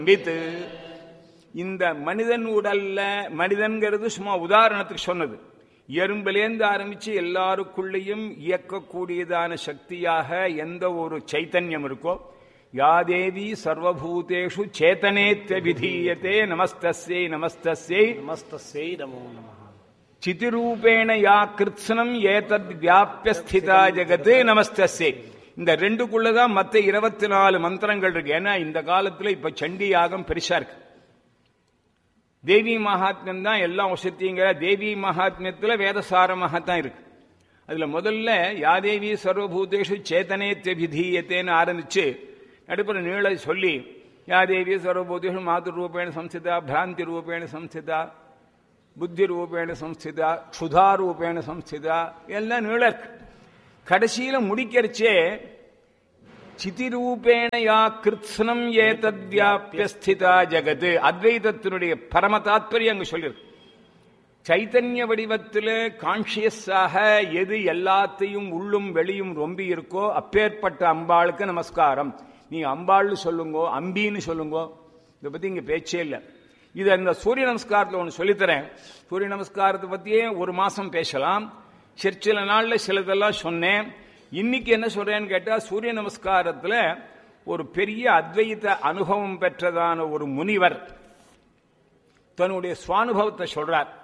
with இந்த மனிதன் உடல்ல மனிதன்கிறது சும்மா உதாரணத்துக்கு சொன்னது எறும்பிலேந்து ஆரம்பிச்சு எல்லாருக்குள்ளேயும் இயக்கக்கூடியதான சக்தியாக எந்த ஒரு சைத்தன்யம் இருக்கோ யாதேவி சர்வபூதேஷு சேதனேத்ய விதீயத்தே நமஸ்தஸ்யை நமஸ்தஸ்யை நமஸ்தஸ்யை நமோ நமः சிதிரூபேண யா கிருத்ஸ்னம் ஏதத் வியாபிய ஸ்திதா ஜெகத் நமஸ்தஸ்யை இந்த ரெண்டுக்குள்ளதான் மத்த இருபத்தி நாலு மந்திரங்கள் இருக்கு ஏன்னா இந்த காலத்துல இப்ப சண்டி யாகம் பெருசா இருக்கு தேவி மகாத்மியம் தான் எல்லாம் வசதிங்கிற தேவி மகாத்மியத்துல வேதசாரமாக தான் இருக்கு அதுல முதல்ல யாதேவி சர்வபூதேஷு சேதனேத்திய விதீயத்தேன்னு ஆரம்பிச்சு நடுப்புற நீள சொல்லி யாதேவி சர்வபூதேஷு மாது ரூபேண சம்ஸ்திதா பிராந்தி ரூபேண சம்ஸ்திதா புத்தி ரூபேண சம்ஸ்திதா க்ஷுதா ரூபேண சம்ஸ்திதா எல்லாம் நீள இருக்கு கடைசியில முடிக்கிறச்சே சிதிரூபேண யா கிருத்ஸ்னம் ஏதத் வியாபியஸ்திதா ஜெகத் அத்வைதத்தினுடைய பரம தாத்பரியம் அங்க சொல்லியிருக்கு சைத்தன்ய வடிவத்தில் கான்சியஸாக எது எல்லாத்தையும் உள்ளும் வெளியும் ரொம்பி இருக்கோ அப்பேற்பட்ட அம்பாளுக்கு நமஸ்காரம் நீங்க அம்பாள்னு சொல்லுங்கோ அம்பின்னு சொல்லுங்கோ இதை பத்தி இங்க பேச்சே இல்லை இது அந்த சூரிய நமஸ்காரத்தில் ஒன்று சொல்லித்தரேன் சூரிய நமஸ்காரத்தை பத்தியே ஒரு மாசம் பேசலாம் சரி சில நாள்ல சிலதெல்லாம் சொன்னேன் இன்னைக்கு என்ன சொல்றேன்னு கேட்டா சூரிய நமஸ்காரத்துல ஒரு பெரிய அத்வைத அனுபவம் பெற்றதான ஒரு முனிவர் தன்னுடைய சுவானுபவத்தை சொல்றார்